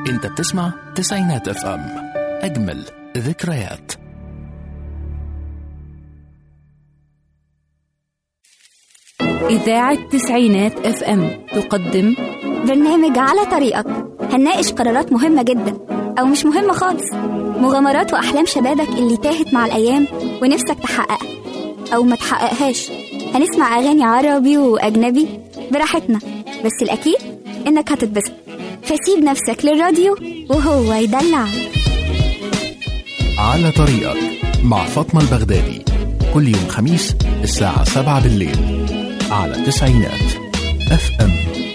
انت بتسمع تسعينات اف ام اجمل ذكريات إذاعة تسعينات اف ام تقدم برنامج على طريقك هنناقش قرارات مهمة جدا أو مش مهمة خالص مغامرات وأحلام شبابك اللي تاهت مع الأيام ونفسك تحققها أو ما تحققهاش هنسمع أغاني عربي وأجنبي براحتنا بس الأكيد إنك هتتبسط فسيب نفسك للراديو وهو يدلعك على طريقك مع فاطمة البغدادي كل يوم خميس الساعة 7 بالليل على تسعينات اف ام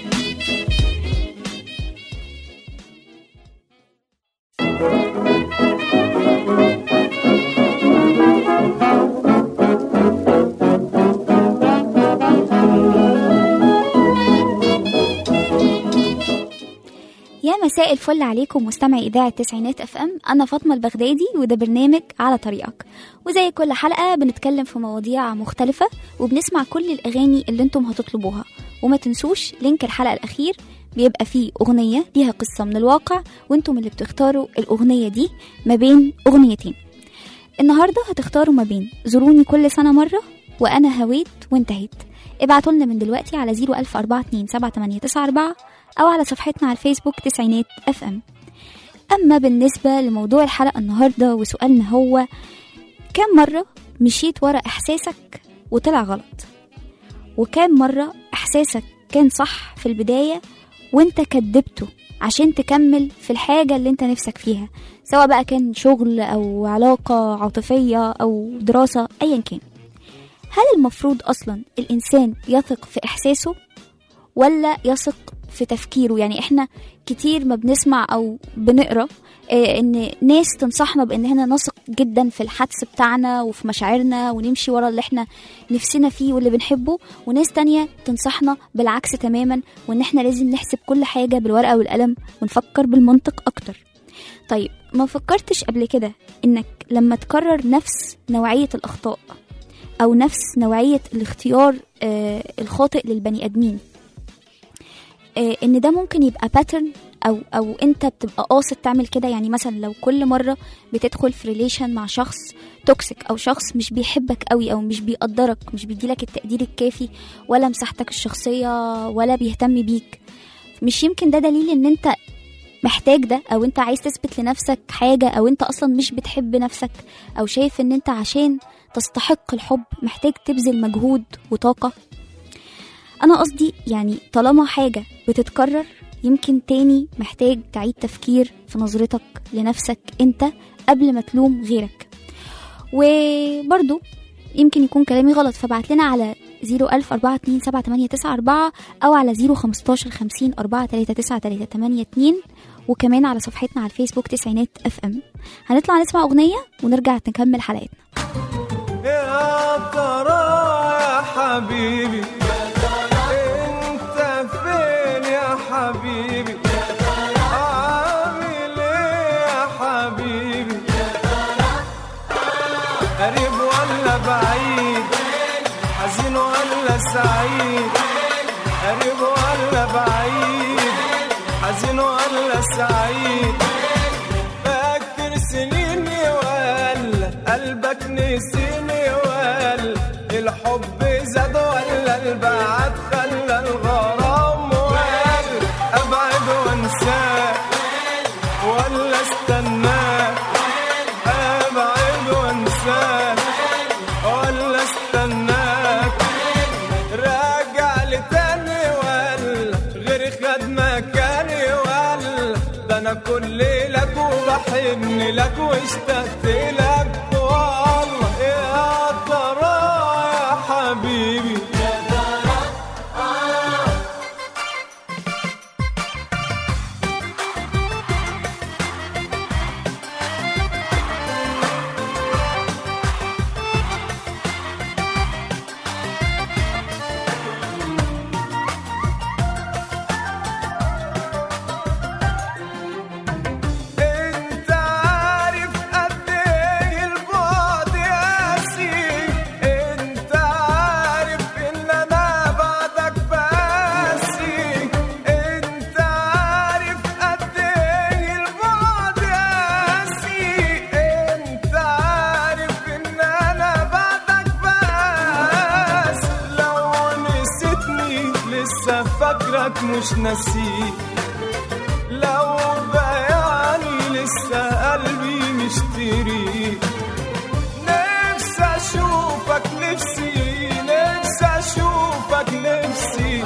يا مساء الفل عليكم مستمعي إذاعة تسعينات اف ام أنا فاطمة البغدادي وده برنامج على طريقك وزي كل حلقة بنتكلم في مواضيع مختلفة وبنسمع كل الأغاني اللي انتم هتطلبوها وما تنسوش لينك الحلقة الأخير بيبقى فيه أغنية ليها قصة من الواقع وانتم اللي بتختاروا الأغنية دي ما بين أغنيتين النهاردة هتختاروا ما بين زوروني كل سنة مرة وأنا هويت وانتهيت ابعتوا لنا من دلوقتي على 010427894 أو على صفحتنا على الفيسبوك تسعينات اف ام أما بالنسبة لموضوع الحلقة النهاردة وسؤالنا هو كم مرة مشيت ورا إحساسك وطلع غلط وكم مرة إحساسك كان صح في البداية وانت كدبته عشان تكمل في الحاجة اللي انت نفسك فيها سواء بقى كان شغل أو علاقة عاطفية أو دراسة أيا كان هل المفروض أصلا الإنسان يثق في إحساسه ولا يثق في تفكيره يعني احنا كتير ما بنسمع او بنقرا آه، ان ناس تنصحنا باننا نثق جدا في الحدس بتاعنا وفي مشاعرنا ونمشي ورا اللي احنا نفسنا فيه واللي بنحبه وناس تانية تنصحنا بالعكس تماما وان احنا لازم نحسب كل حاجة بالورقة والقلم ونفكر بالمنطق اكتر طيب ما فكرتش قبل كده انك لما تكرر نفس نوعية الاخطاء او نفس نوعية الاختيار آه الخاطئ للبني ادمين آه، ان ده ممكن يبقى باترن او او انت بتبقى قاصد تعمل كده يعني مثلا لو كل مره بتدخل في ريليشن مع شخص توكسيك او شخص مش بيحبك قوي او مش بيقدرك مش بيديلك التقدير الكافي ولا مساحتك الشخصيه ولا بيهتم بيك مش يمكن ده دليل ان انت محتاج ده او انت عايز تثبت لنفسك حاجه او انت اصلا مش بتحب نفسك او شايف ان انت عشان تستحق الحب محتاج تبذل مجهود وطاقه انا قصدي يعني طالما حاجة بتتكرر يمكن تاني محتاج تعيد تفكير في نظرتك لنفسك انت قبل ما تلوم غيرك وبرضو يمكن يكون كلامي غلط فبعت لنا على 010427894 أو على 015 وكمان على صفحتنا على الفيسبوك تسعينات اف ام هنطلع نسمع أغنية ونرجع نكمل حلقتنا يا ترى يا حبيبي انت فين يا حبيبي عامل ايه يا حبيبي قريب ولا بعيد حزين ولا سعيد قريب ولا بعيد حزين ولا سعيد فاكر سنيني ولا قلبك نسيني ولا الحب زاد ولا البعد خلى الغرام ولا ابعد وانساك ولا استناك ابعد وانساك ولا استناك راجع لتاني ولا غير خد مكاني ولا ده انا كل لك وبحن لك واشتقت لك والله يا ترى يا حبيبي انت عارف قد ايه لسه فاكرك مش ناسيك لو بياني لسه قلبي مشتريك نفسي اشوفك نفسي نفسي اشوفك نفسي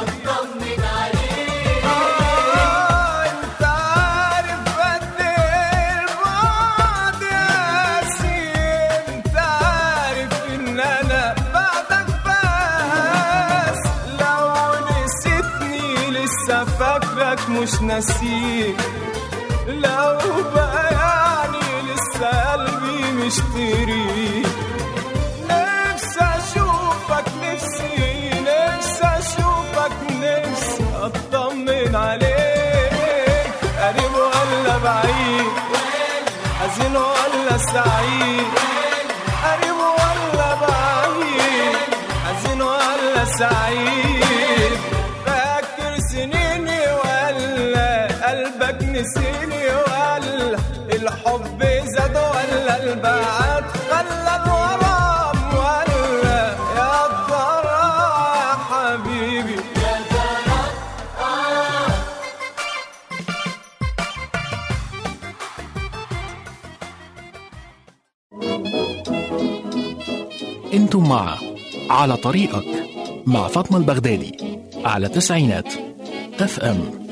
آه، انت عارف قد ايه البعد قاسي انت عارف ان انا بعدك بس لو نسيتني لسه فاكرك مش ناسيك لو بياني لسه قلبي مشتريك نفسي اشوفك نفسي نفسي اشوفك نفسي اطمن عليك قريب ولا بعيد حزين ولا سعيد قريب ولا بعيد حزين ولا سعيد فاكر سنيني ولا قلبك نسيني ولا الحب زاد ولا البعد خلى الغرام ولا يا ترى يا حبيبي انتم مع على طريقك مع فاطمة البغدادي على تسعينات اف ام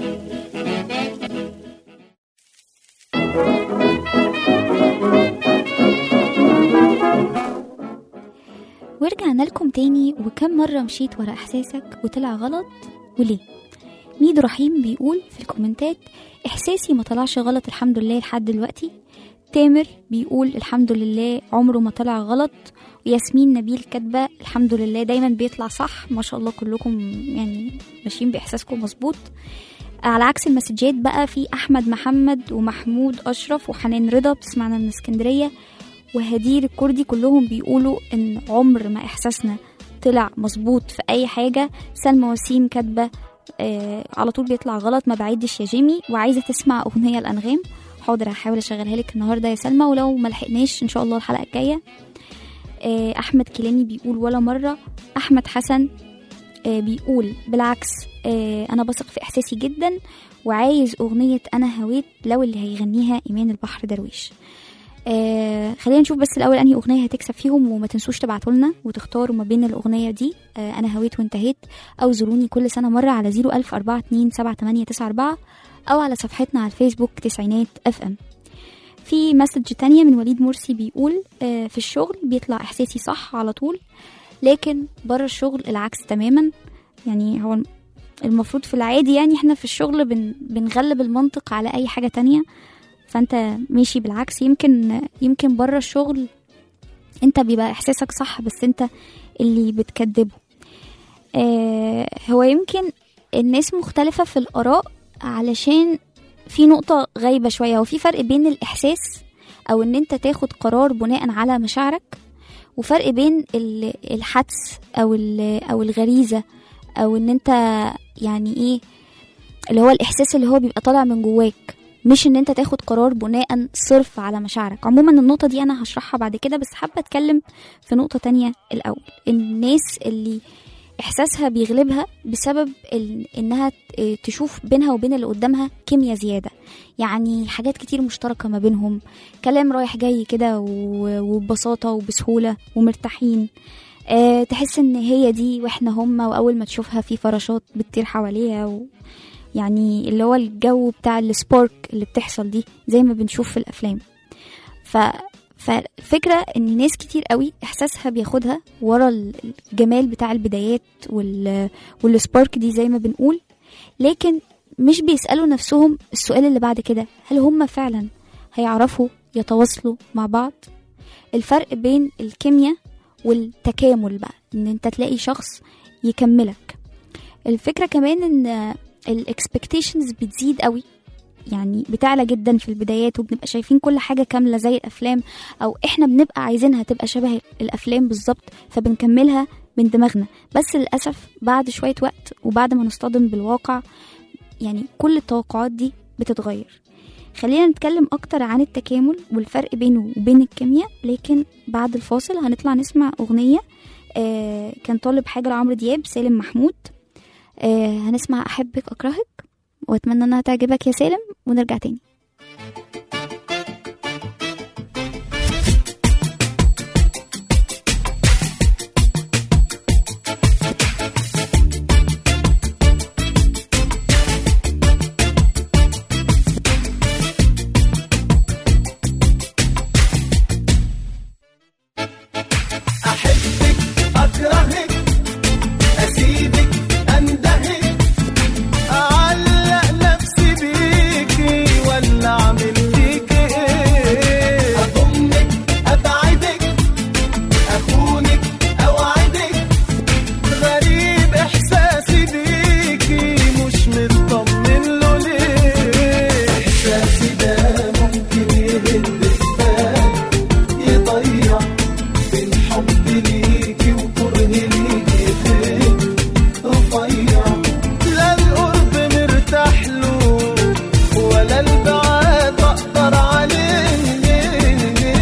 ورجعنا لكم تاني وكم مرة مشيت ورا إحساسك وطلع غلط وليه ميدو رحيم بيقول في الكومنتات إحساسي ما طلعش غلط الحمد لله لحد دلوقتي تامر بيقول الحمد لله عمره ما طلع غلط وياسمين نبيل كاتبة الحمد لله دايما بيطلع صح ما شاء الله كلكم يعني ماشيين بإحساسكم مظبوط على عكس المسجات بقى في أحمد محمد ومحمود أشرف وحنان رضا بتسمعنا من اسكندرية وهدير الكردي كلهم بيقولوا ان عمر ما احساسنا طلع مظبوط في اي حاجه سلمى وسيم كاتبه آه على طول بيطلع غلط ما بعدش يا جيمي وعايزه تسمع اغنيه الانغام حاضر هحاول اشغلها لك النهارده يا سلمى ولو ما لحقناش ان شاء الله الحلقه الجايه آه احمد كيلاني بيقول ولا مره احمد حسن آه بيقول بالعكس آه انا بثق في احساسي جدا وعايز اغنيه انا هويت لو اللي هيغنيها ايمان البحر درويش آه خلينا نشوف بس الاول انهي اغنيه هتكسب فيهم وما تنسوش تبعتوا لنا وتختاروا ما بين الاغنيه دي آه انا هويت وانتهيت او زوروني كل سنه مره على 010427894 او على صفحتنا على الفيسبوك تسعينات اف ام في مسج تانية من وليد مرسي بيقول آه في الشغل بيطلع احساسي صح على طول لكن بره الشغل العكس تماما يعني هو المفروض في العادي يعني احنا في الشغل بن بنغلب المنطق على اي حاجه تانية فانت ماشي بالعكس يمكن يمكن بره الشغل انت بيبقى احساسك صح بس انت اللي بتكذبه آه هو يمكن الناس مختلفة في الآراء علشان في نقطة غايبة شوية هو في فرق بين الإحساس أو إن أنت تاخد قرار بناء على مشاعرك وفرق بين ال- الحدس أو ال- أو الغريزة أو إن أنت يعني إيه اللي هو الإحساس اللي هو بيبقى طالع من جواك مش ان انت تاخد قرار بناء صرف على مشاعرك عموما النقطة دي انا هشرحها بعد كده بس حابة اتكلم في نقطة تانية الاول الناس اللي احساسها بيغلبها بسبب ال- انها ت- تشوف بينها وبين اللي قدامها كيمياء زيادة يعني حاجات كتير مشتركة ما بينهم كلام رايح جاي كده و- وببساطة وبسهولة ومرتاحين أه تحس ان هي دي واحنا هما واول ما تشوفها في فراشات بتطير حواليها و... يعني اللي هو الجو بتاع السبارك اللي بتحصل دي زي ما بنشوف في الافلام ف ففكرة ان ناس كتير قوي احساسها بياخدها ورا الجمال بتاع البدايات وال... والسبارك دي زي ما بنقول لكن مش بيسألوا نفسهم السؤال اللي بعد كده هل هم فعلا هيعرفوا يتواصلوا مع بعض الفرق بين الكيمياء والتكامل بقى ان انت تلاقي شخص يكملك الفكرة كمان ان الاكسبكتيشنز بتزيد قوي يعني بتعلى جدا في البدايات وبنبقى شايفين كل حاجة كاملة زي الأفلام أو إحنا بنبقى عايزينها تبقى شبه الأفلام بالظبط فبنكملها من دماغنا بس للأسف بعد شوية وقت وبعد ما نصطدم بالواقع يعني كل التوقعات دي بتتغير خلينا نتكلم أكتر عن التكامل والفرق بينه وبين الكيمياء لكن بعد الفاصل هنطلع نسمع أغنية آه كان طالب حاجة لعمرو دياب سالم محمود آه هنسمع احبك اكرهك واتمنى انها تعجبك يا سالم ونرجع تاني أحبك أكرهك أسيبك أندهك أعلق نفسي بيكي ولا أعمل فيكي إيه أضمك أبعدك أخونك أوعدك غريب إحساسي بيكي مش مطمن له ليه إحساسي ده ممكن يهد بالك يضيع بين حب ليكي وكره ليكي خيط رفيع لا القرب مرتاح له ولا البعاد اقدر عليه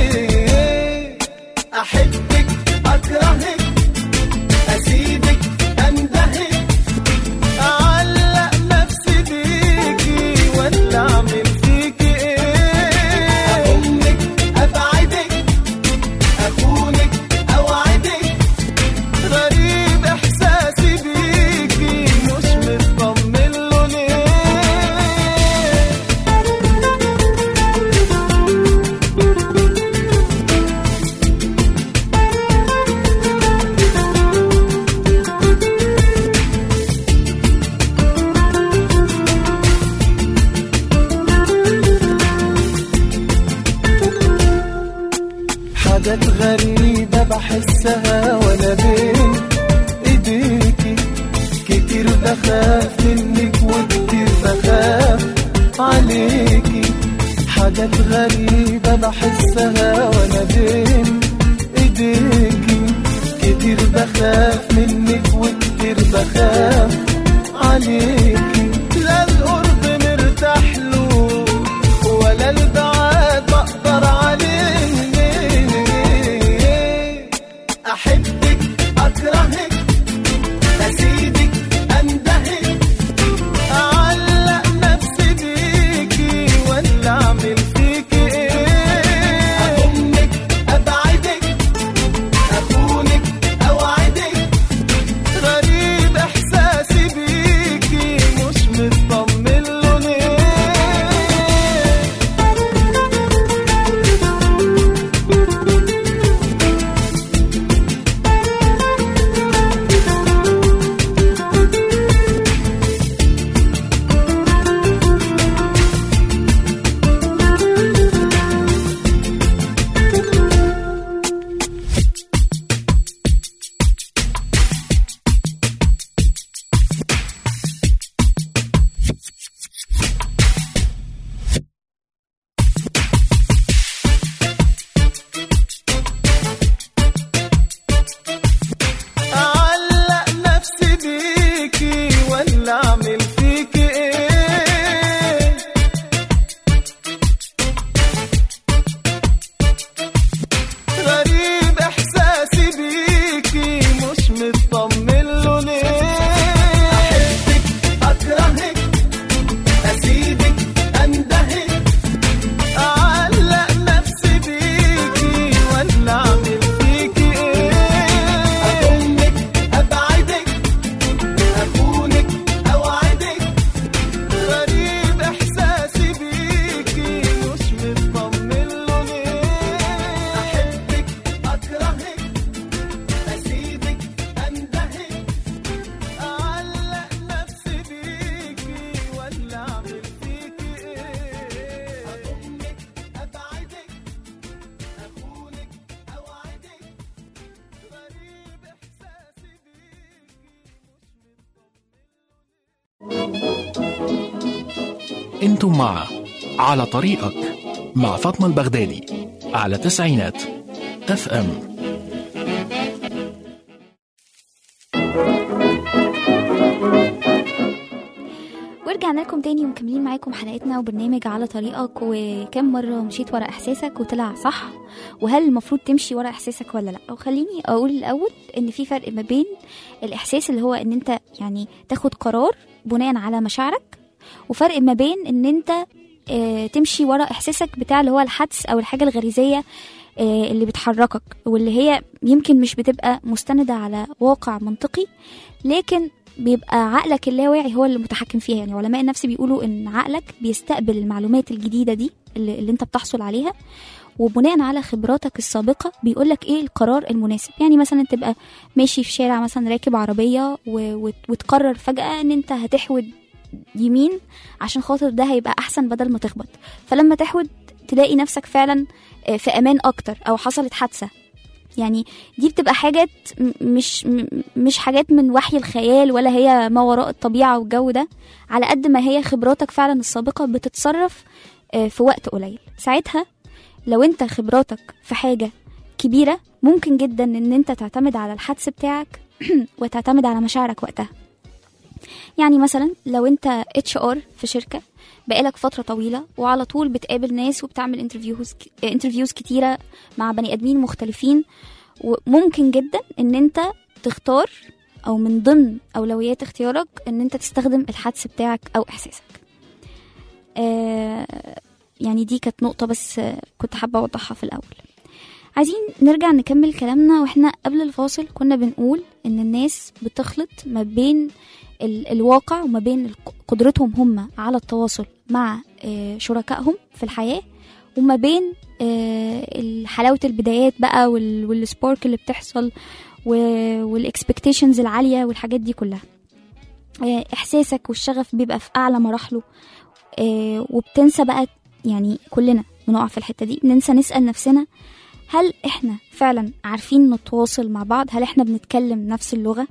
احبك اكرهك اسيبك اندهك اعلق نفسي بيكي ولا اعمل فيكي ايه اضمك ابعدك أخونك أوعدك غريب إحساسي بيكي مش مطمن له ليه حاجات غريبة بحسها وانا بين ايديكي كتير بخاف منك وكتير بخاف عليكي حاجات غريبة بحسها وانا بين ايديكي كتير بخاف منك وكتير بخاف عليكي لا القرب مرتاح له ولا البعاد بقدر عليه أحبك أكرهك أسيبك أندهك أعلق نفسي بيكي ولا أعمل فيكي إيه أضمك أبعدك أخونك أوعدك غريب إحساسي بيكي مش مطمن له ليه أعلق نفسي بيكي ولا أعمل فيكي إيه غريب إحساسي بيكي مش مطمن له ليه أحبك أكرهك أسيبك أندهك أعلق نفسي بيكي ولا أعمل فيكي إيه أضمك أبعدك أخونك أوعدك غريب إحساسي بيكي مش مطمن له ليه أحبك أكرهك أسيبك أندهك أعلق نفسي بيكي ولا أعمل فيكي إيه أضمك أبعدك أخونك أوعدك غريب إحساسي بيكي انتم مع على طريقك مع فاطمة البغدادي على تسعينات اف ام ورجعنا لكم تاني ومكملين معاكم حلقتنا وبرنامج على طريقك وكم مرة مشيت ورا إحساسك وطلع صح وهل المفروض تمشي ورا إحساسك ولا لأ وخليني أقول الأول إن في فرق ما بين الإحساس اللي هو إن أنت يعني تاخد قرار بناء على مشاعرك وفرق ما بين إن أنت آه، تمشي ورا إحساسك بتاع اللي هو الحدس أو الحاجة الغريزية آه، اللي بتحركك واللي هي يمكن مش بتبقى مستندة على واقع منطقي لكن بيبقى عقلك اللاواعي هو اللي متحكم فيها يعني علماء النفس بيقولوا ان عقلك بيستقبل المعلومات الجديده دي اللي, اللي انت بتحصل عليها وبناء على خبراتك السابقه بيقولك ايه القرار المناسب يعني مثلا تبقى ماشي في شارع مثلا راكب عربيه و... وت- وتقرر فجاه ان انت هتحود يمين عشان خاطر ده هيبقى احسن بدل ما تخبط فلما تحود تلاقي نفسك فعلا آه، في امان اكتر او حصلت حادثه يعني دي بتبقى حاجات م- مش م- مش حاجات من وحي الخيال ولا هي ما وراء الطبيعة والجو ده على قد ما هي خبراتك فعلا السابقة بتتصرف آه، في وقت قليل ساعتها لو انت خبراتك في حاجة كبيرة ممكن جدا ان انت تعتمد على الحدس بتاعك وتعتمد على مشاعرك وقتها يعني مثلا لو انت اتش ار في شركة بقالك فترة طويلة وعلى طول بتقابل ناس وبتعمل انترفيوز انترفيوز كتيرة مع بني ادمين مختلفين وممكن جدا ان انت تختار او من ضمن اولويات اختيارك ان انت تستخدم الحدس بتاعك او احساسك آه يعني دي كانت نقطة بس آه، كنت حابة اوضحها في الاول عايزين نرجع نكمل كلامنا واحنا قبل الفاصل كنا بنقول ان الناس بتخلط ما بين ال- الواقع وما بين الق- قدرتهم هم على التواصل مع آه، شركائهم في الحياة وما بين آه، حلاوة البدايات بقى وال- والسبارك اللي بتحصل والاكسبكتيشنز العالية والحاجات دي كلها آه، احساسك والشغف بيبقى في اعلى مراحله آه، وبتنسى بقى يعني كلنا بنقع في الحتة دي بننسى نسأل نفسنا هل احنا فعلا عارفين نتواصل مع بعض هل احنا بنتكلم نفس اللغة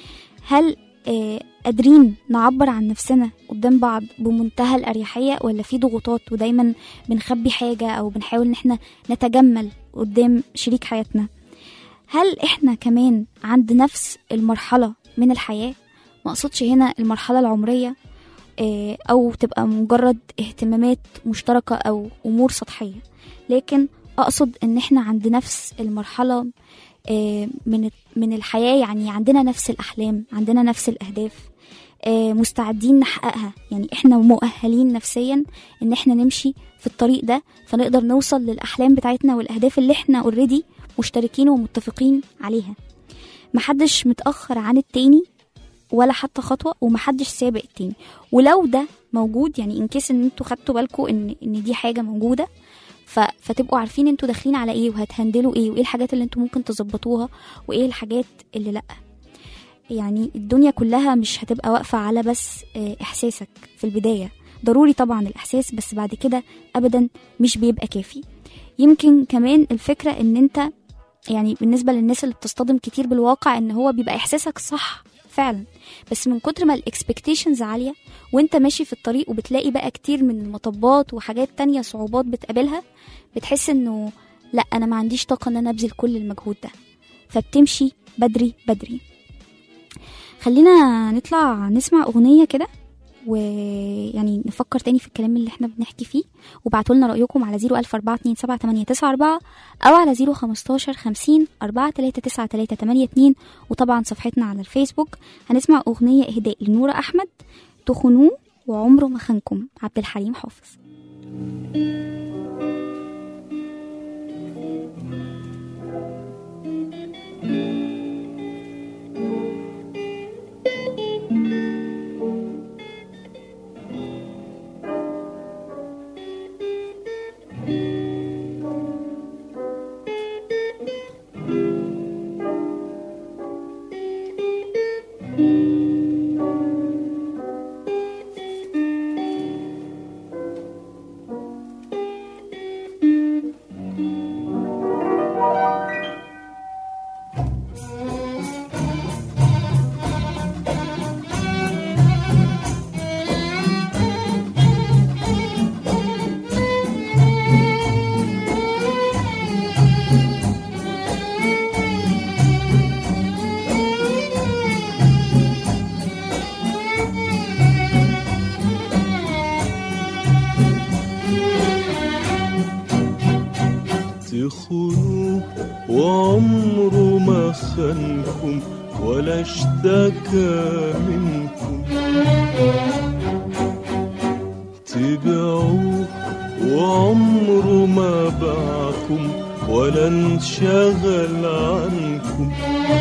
هل آه، قادرين نعبر عن نفسنا قدام بعض بمنتهى الأريحية ولا في ضغوطات ودايما بنخبي حاجة أو بنحاول إن احنا نتجمل قدام شريك حياتنا هل احنا كمان عند نفس المرحلة من الحياة ما اقصدش هنا المرحلة العمرية آه، أو تبقى مجرد اهتمامات مشتركة أو أمور سطحية لكن أقصد إن احنا عند نفس المرحلة آه، من من الحياة يعني عندنا نفس الأحلام عندنا نفس الأهداف آه، مستعدين نحققها يعني احنا مؤهلين نفسيا ان احنا نمشي في الطريق ده فنقدر نوصل للأحلام بتاعتنا والأهداف اللي احنا اوريدي مشتركين ومتفقين عليها محدش متأخر عن التاني ولا حتى خطوة ومحدش سابق التاني ولو ده موجود يعني ان كيس ان انتوا خدتوا بالكم ان ان دي حاجة موجودة ف... فتبقوا عارفين انتوا داخلين على ايه وهتهندلوا ايه وايه الحاجات اللي انتوا ممكن تظبطوها وايه الحاجات اللي لا يعني الدنيا كلها مش هتبقى واقفة على بس آه، احساسك في البداية ضروري طبعا الاحساس بس بعد كده ابدا مش بيبقى كافي يمكن كمان الفكرة ان انت يعني بالنسبة للناس اللي بتصطدم كتير بالواقع ان هو بيبقى احساسك صح فعلا بس من كتر ما الاكسبكتيشنز عالية وانت ماشي في الطريق وبتلاقي بقى كتير من المطبات وحاجات تانية صعوبات بتقابلها بتحس انه لا انا ما عنديش طاقة ان انا ابذل كل المجهود ده فبتمشي بدري بدري خلينا نطلع نسمع اغنية كده ويعني نفكر تاني في الكلام اللي احنا بنحكي فيه وبعتوا لنا رأيكم على 014278994 أو على 015 50 439 وطبعا صفحتنا على الفيسبوك هنسمع أغنية إهداء لنورة أحمد تخنوه وعمره ما خانكم عبد الحليم حافظ وعمره ما خانكم ولا اشتكى منكم تبعوه وعمره ما باعكم ولا انشغل عنكم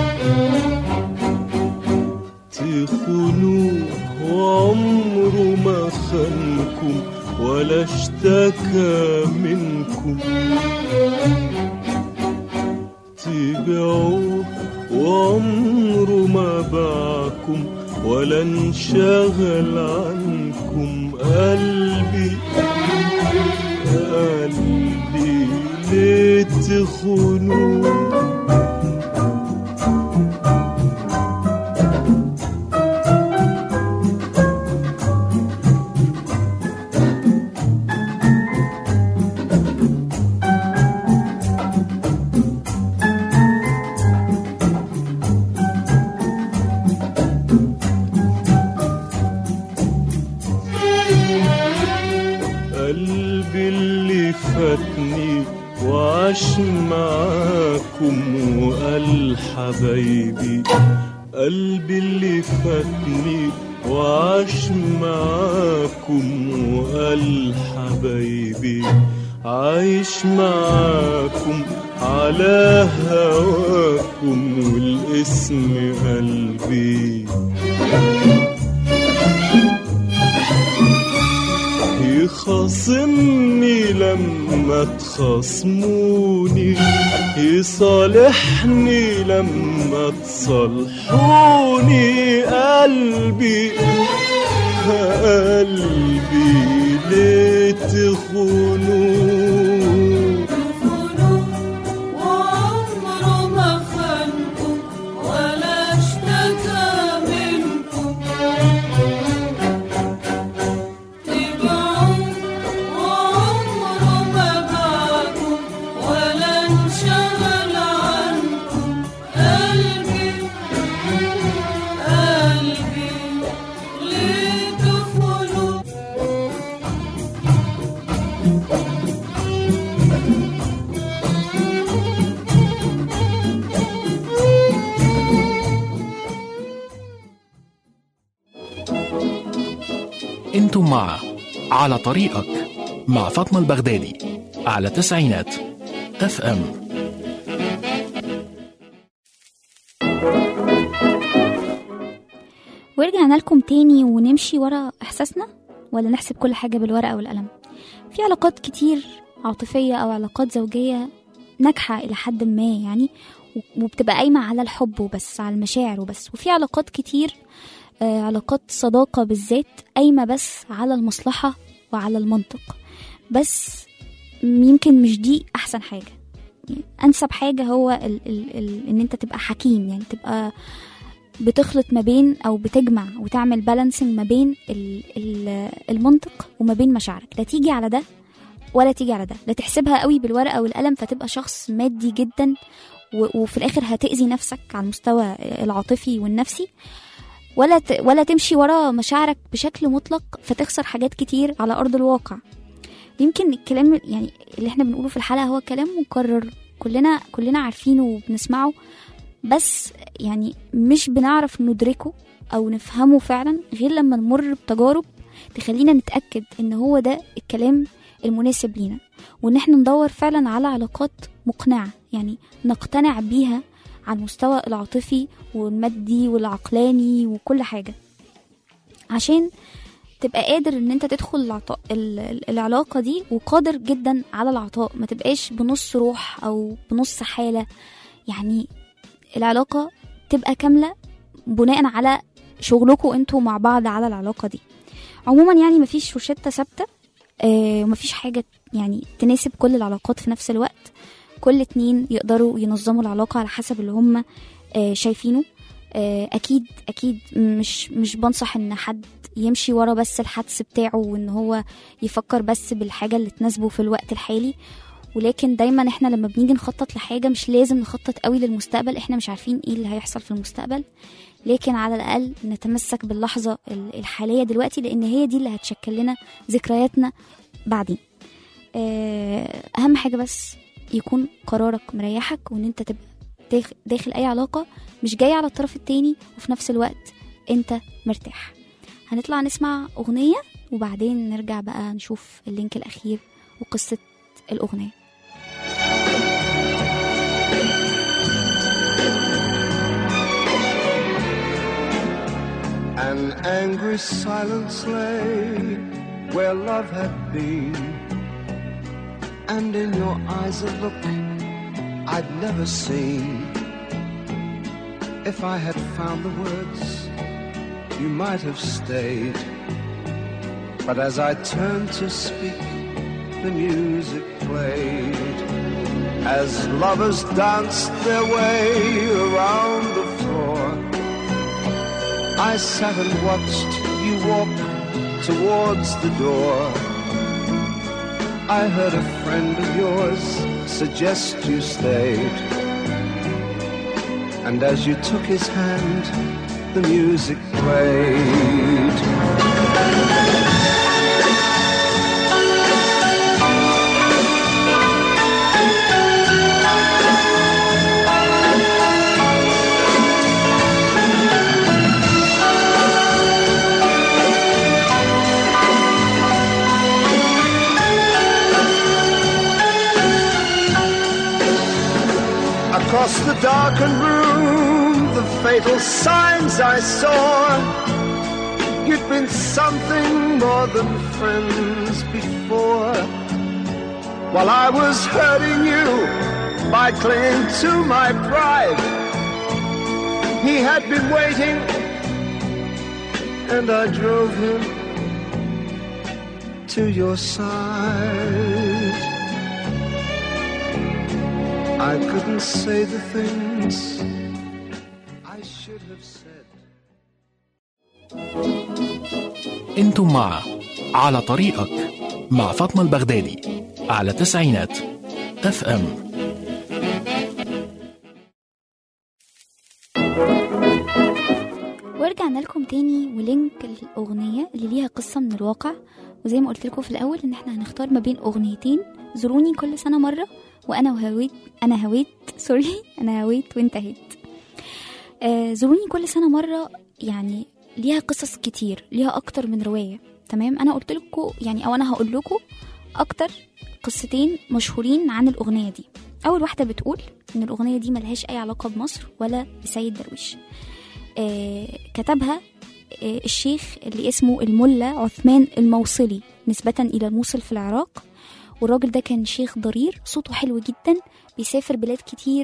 تخونوه وعمره ما خانكم ولا اشتكى منكم تبعوه وعمره ما باعكم ولا انشغل عنكم قلبي قلبي ليه تخونوه قلبي اللي فاتني وعاش معاكم وقال حبايبي قلبي اللي فاتني وعاش معاكم وقال حبايبي عايش معاكم على هواكم والاسم قلبي يخاصمني لما تخاصموني يصالحني لما تصالحوني قلبي قلبي ليه تخونوه وعمره ما خانكم ولا اشتكى منكم تبعوه وعمره ما باعكم ولا انشغل عنكم قلبي قلبي ليه تخونوا انتم مع على طريقك مع فاطمة البغدادي على تسعينات اف ام ورجعنا لكم تاني ونمشي ورا إحساسنا ولا نحسب كل حاجة بالورقة والقلم في علاقات كتير عاطفية أو علاقات زوجية ناجحة إلى حد ما يعني و- وبتبقى قايمة على الحب وبس على المشاعر وبس وفي علاقات كتير آه، علاقات صداقة بالذات قايمة بس على المصلحة وعلى المنطق بس م- يمكن مش دي أحسن حاجة يعني أنسب حاجة هو ال ال ال إن أنت تبقى حكيم يعني تبقى بتخلط ما بين او بتجمع وتعمل بالانسنج ما بين ال- ال- المنطق وما بين مشاعرك لا تيجي على ده ولا تيجي على ده لا تحسبها قوي بالورقه والقلم فتبقى شخص مادي جدا و- وفي الاخر هتاذي نفسك على المستوى العاطفي والنفسي ولا ت- ولا تمشي ورا مشاعرك بشكل مطلق فتخسر حاجات كتير على ارض الواقع يمكن الكلام يعني اللي احنا بنقوله في الحلقه هو كلام مكرر كلنا كلنا عارفينه وبنسمعه بس يعني مش بنعرف ندركه او نفهمه فعلا غير لما نمر بتجارب تخلينا نتاكد ان هو ده الكلام المناسب لينا وان احنا ندور فعلا على علاقات مقنعه يعني نقتنع بيها على المستوى العاطفي والمادي والعقلاني وكل حاجه عشان تبقى قادر ان انت تدخل العطاء ال- ال- العلاقه دي وقادر جدا على العطاء ما تبقاش بنص روح او بنص حاله يعني العلاقة تبقى كاملة بناء على شغلكم انتوا مع بعض على العلاقة دي عموما يعني مفيش روشتة ثابتة آه، ومفيش حاجة يعني تناسب كل العلاقات في نفس الوقت كل اتنين يقدروا ينظموا العلاقة على حسب اللي هم آه، شايفينه آه، اكيد اكيد مش مش بنصح ان حد يمشي ورا بس الحدس بتاعه وان هو يفكر بس بالحاجة اللي تناسبه في الوقت الحالي ولكن دايما احنا لما بنيجي نخطط لحاجة مش لازم نخطط قوي للمستقبل احنا مش عارفين ايه اللي هيحصل في المستقبل لكن على الأقل نتمسك باللحظة ال- الحالية دلوقتي لأن هي دي اللي هتشكل لنا ذكرياتنا بعدين آه، أهم حاجة بس يكون قرارك مريحك وان انت تبقى داخ- داخل اي علاقة مش جاي على الطرف التاني وفي نفس الوقت انت مرتاح هنطلع نسمع اغنية وبعدين نرجع بقى نشوف اللينك الاخير وقصة الاغنية An angry silence lay where love had been, and in your eyes a look I'd never seen. If I had found the words, you might have stayed. But as I turned to speak, the music played. As lovers danced their way around the floor. I sat and watched you walk towards the door. I heard a friend of yours suggest you stayed. And as you took his hand, the music played. Across the darkened room, the fatal signs I saw. You'd been something more than friends before. While I was hurting you by clinging to my pride, he had been waiting, and I drove him to your side. I couldn't say the things I should have said. انتم مع على طريقك مع فاطمة البغدادي على تسعينات اف ام ورجعنا لكم تاني ولينك الأغنية اللي ليها قصة من الواقع وزي ما قلت لكم في الأول إن احنا هنختار ما بين أغنيتين زوروني كل سنة مرة وأنا وهويت أنا هويت سوري أنا هويت وانتهيت آه زوروني كل سنة مرة يعني ليها قصص كتير ليها أكتر من رواية تمام أنا قلت لكم يعني أو أنا هقول لكم أكتر قصتين مشهورين عن الأغنية دي أول واحدة بتقول إن الأغنية دي ملهاش أي علاقة بمصر ولا بسيد درويش آه، كتبها آه، الشيخ اللي اسمه الملا عثمان الموصلي نسبة إلى الموصل في العراق والراجل ده كان شيخ ضرير صوته حلو جدا بيسافر بلاد كتير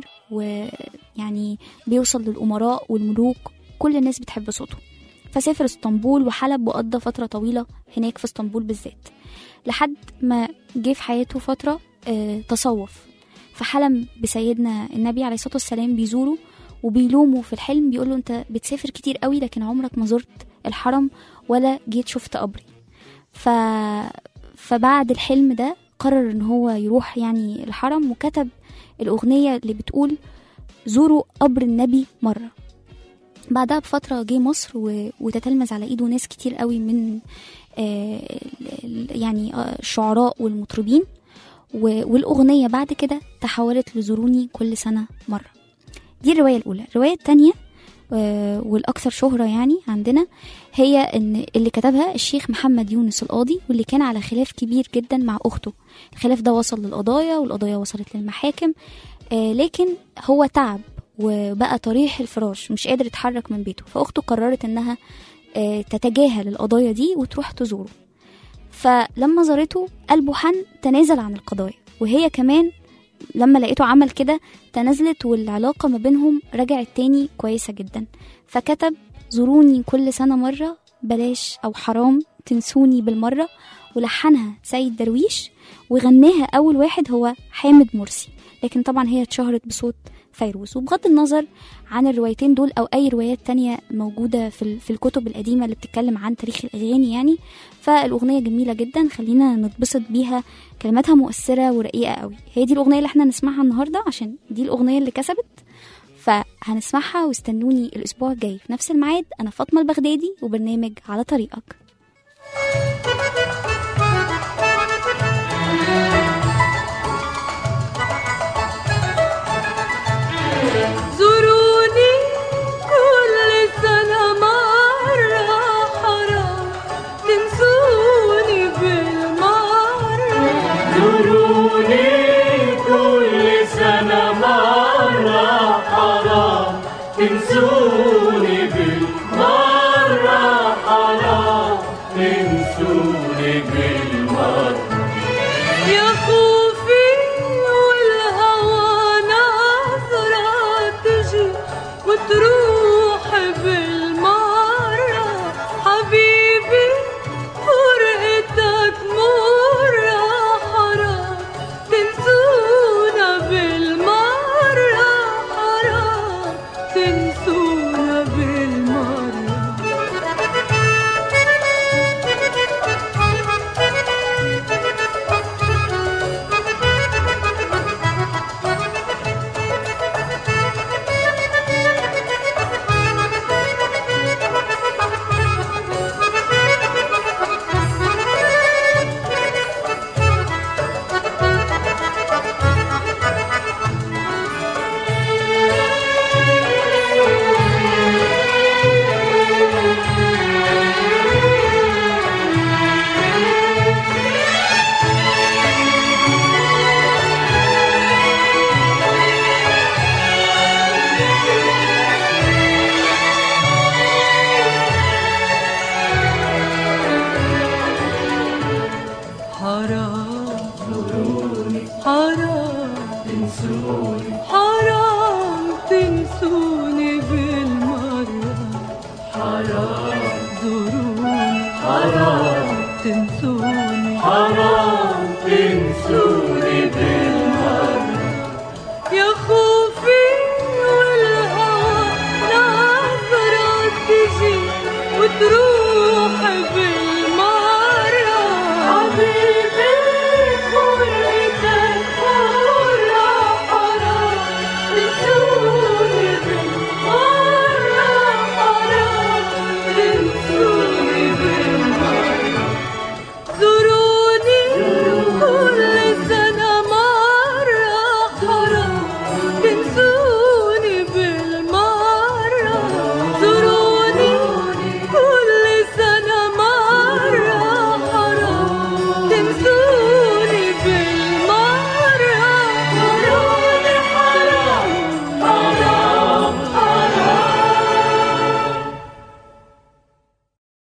ويعني بيوصل للأمراء والملوك كل الناس بتحب صوته فسافر اسطنبول وحلب وقضى فترة طويلة هناك في اسطنبول بالذات لحد ما جه في حياته فترة آه، تصوف فحلم بسيدنا النبي عليه الصلاة والسلام بيزوره وبيلومه في الحلم بيقول له انت بتسافر كتير قوي لكن عمرك ما زرت الحرم ولا جيت شفت قبري ف... فبعد الحلم ده قرر ان هو يروح يعني الحرم وكتب الأغنية اللي بتقول زوروا قبر النبي مرة بعدها بفترة جه مصر و... وتتلمذ على ايده ناس كتير قوي من آه ال- يعني آه، الشعراء والمطربين و... والأغنية بعد كده تحولت لزوروني كل سنة مرة دي الرواية الأولى الرواية التانية آه، والأكثر شهرة يعني عندنا هي إن اللي كتبها الشيخ محمد يونس القاضي واللي كان على خلاف كبير جدا مع أخته الخلاف ده وصل للقضايا والقضايا وصلت للمحاكم آه، لكن هو تعب وبقى طريح الفراش مش قادر يتحرك من بيته فأخته قررت إنها آه، تتجاهل القضايا دي وتروح تزوره فلما زارته قلبه حن تنازل عن القضايا وهي كمان لما لقيته عمل كده تنازلت والعلاقة ما بينهم رجعت تاني كويسة جدا فكتب زوروني كل سنة مرة بلاش أو حرام تنسوني بالمرة ولحنها سيد درويش وغناها أول واحد هو حامد مرسي لكن طبعا هي اتشهرت بصوت فيروز وبغض النظر عن الروايتين دول أو أي روايات تانية موجودة في, ال- في الكتب القديمة اللي بتتكلم عن تاريخ الأغاني يعني فالأغنية جميلة جدا خلينا نتبسط بيها كلماتها مؤثرة ورقيقة قوي هي دي الأغنية اللي احنا نسمعها النهاردة عشان دي الأغنية اللي كسبت فهنسمعها واستنوني الأسبوع الجاي في نفس الميعاد أنا فاطمة البغدادي وبرنامج على طريقك تنسوني بالمرة حرام تنسوني بالمرة يا خوفي والهوى نظرة تجي وتروح بالمرة حبيبي فرقتك مرة حرام تنسونا بالمرة حرام تنسونا حرام حرام تنسوني حرام تنسوني بالمرة حرام زوروني حرام تنسوني حرام تنسوني بالمرة يا خوفي والهوى نظرة تجي وتروح بالمرة